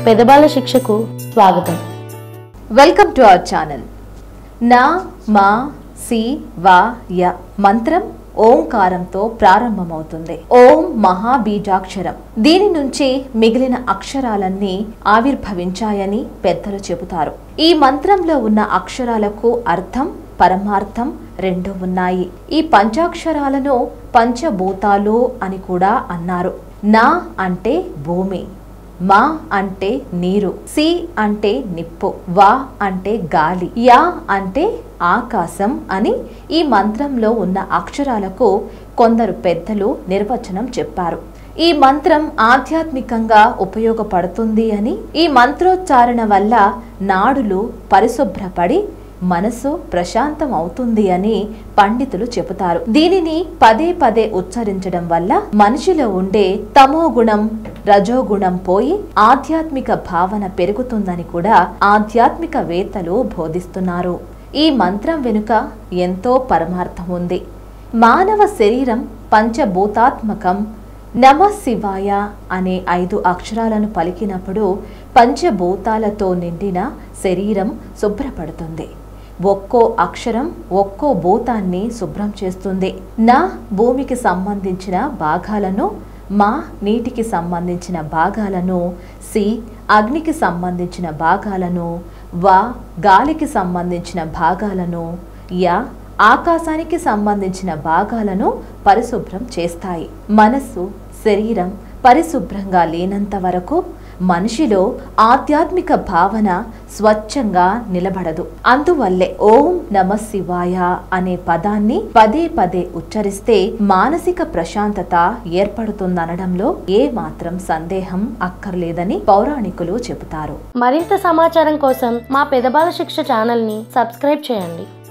పెదబాల శిక్షకు స్వాగతం welcome to our channel నా మా సి వా య మంత్రం ఓంకారంతో ప్రారంభమవుతుంది ఓం మహాబీజాక్షరం దీని నుంచి మిగిలిన అక్షరాలన్నీ ఆవిర్భవించాయని పెద్దలు చెబుతారు ఈ మంత్రంలో ఉన్న అక్షరాలకు అర్థం పరమార్థం రెండు ఉన్నాయి ఈ పంచాక్షరాలను పంచభూతాలు అని కూడా అన్నారు నా అంటే భూమి మా అంటే నీరు సి అంటే నిప్పు వా అంటే గాలి యా అంటే ఆకాశం అని ఈ మంత్రంలో ఉన్న అక్షరాలకు కొందరు పెద్దలు నిర్వచనం చెప్పారు ఈ మంత్రం ఆధ్యాత్మికంగా ఉపయోగపడుతుంది అని ఈ మంత్రోచ్చారణ వల్ల నాడులు పరిశుభ్రపడి మనసు ప్రశాంతం అవుతుంది అని పండితులు చెబుతారు దీనిని పదే పదే ఉచ్చరించడం వల్ల మనిషిలో ఉండే తమో గుణం రజోగుణం పోయి ఆధ్యాత్మిక భావన పెరుగుతుందని కూడా ఆధ్యాత్మిక వేత్తలు బోధిస్తున్నారు ఈ మంత్రం వెనుక ఎంతో పరమార్థం ఉంది మానవ శరీరం పంచభూతాత్మకం నమ శివాయ అనే ఐదు అక్షరాలను పలికినప్పుడు పంచభూతాలతో నిండిన శరీరం శుభ్రపడుతుంది ఒక్కో అక్షరం ఒక్కో భూతాన్ని శుభ్రం చేస్తుంది నా భూమికి సంబంధించిన భాగాలను మా నీటికి సంబంధించిన భాగాలను సి అగ్నికి సంబంధించిన భాగాలను వా గాలికి సంబంధించిన భాగాలను యా ఆకాశానికి సంబంధించిన భాగాలను పరిశుభ్రం చేస్తాయి మనస్సు శరీరం పరిశుభ్రంగా లేనంత వరకు మనిషిలో ఆధ్యాత్మిక భావన స్వచ్ఛంగా నిలబడదు అందువల్లే ఓం నమ శివాయ అనే పదాన్ని పదే పదే ఉచ్చరిస్తే మానసిక ప్రశాంతత ఏర్పడుతుందనడంలో ఏ మాత్రం సందేహం అక్కర్లేదని పౌరాణికులు చెబుతారు మరింత సమాచారం కోసం మా పెదబాల శిక్ష ఛానల్ని సబ్స్క్రైబ్ చేయండి